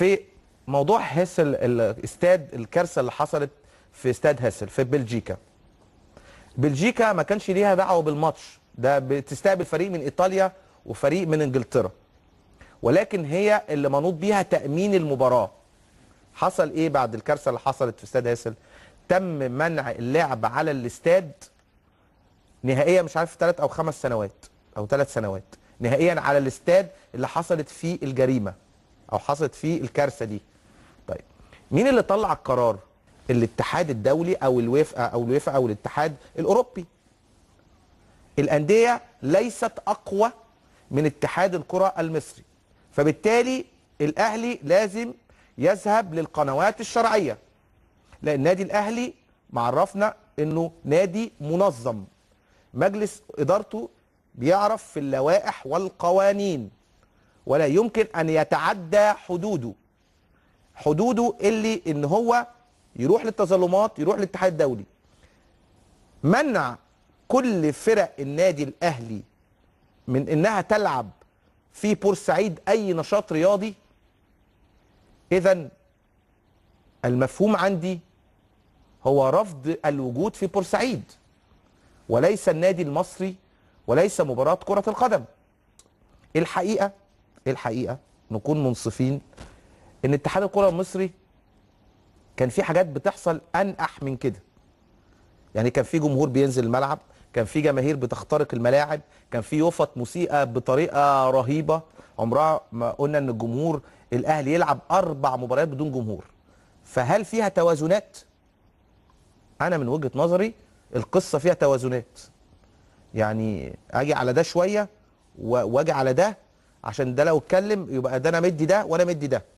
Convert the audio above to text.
في موضوع هيسل الاستاد الكارثه اللي حصلت في استاد هيسل في بلجيكا بلجيكا ما كانش ليها دعوه بالماتش ده بتستقبل فريق من ايطاليا وفريق من انجلترا ولكن هي اللي منوط بيها تامين المباراه حصل ايه بعد الكارثه اللي حصلت في استاد هيسل تم منع اللعب على الاستاد نهائيا مش عارف ثلاث او خمس سنوات او ثلاث سنوات نهائيا على الاستاد اللي حصلت فيه الجريمه او حصلت فيه الكارثه دي طيب مين اللي طلع القرار الاتحاد الدولي او الوفا او الوفا او الاتحاد الاوروبي الانديه ليست اقوى من اتحاد الكره المصري فبالتالي الاهلي لازم يذهب للقنوات الشرعيه لان النادي الاهلي معرفنا انه نادي منظم مجلس ادارته بيعرف في اللوائح والقوانين ولا يمكن ان يتعدى حدوده حدوده اللي ان هو يروح للتظلمات يروح للاتحاد الدولي منع كل فرق النادي الاهلي من انها تلعب في بورسعيد اي نشاط رياضي اذا المفهوم عندي هو رفض الوجود في بورسعيد وليس النادي المصري وليس مباراة كرة القدم الحقيقة الحقيقة نكون منصفين ان اتحاد الكرة المصري كان في حاجات بتحصل انقح من كده يعني كان في جمهور بينزل الملعب كان في جماهير بتخترق الملاعب كان في يفط موسيقى بطريقه رهيبه عمرها ما قلنا ان الجمهور الاهلي يلعب اربع مباريات بدون جمهور فهل فيها توازنات انا من وجهه نظري القصه فيها توازنات يعني اجي على ده شويه و- واجي على ده عشان ده لو اتكلم يبقى ده انا مدي ده وانا مدي ده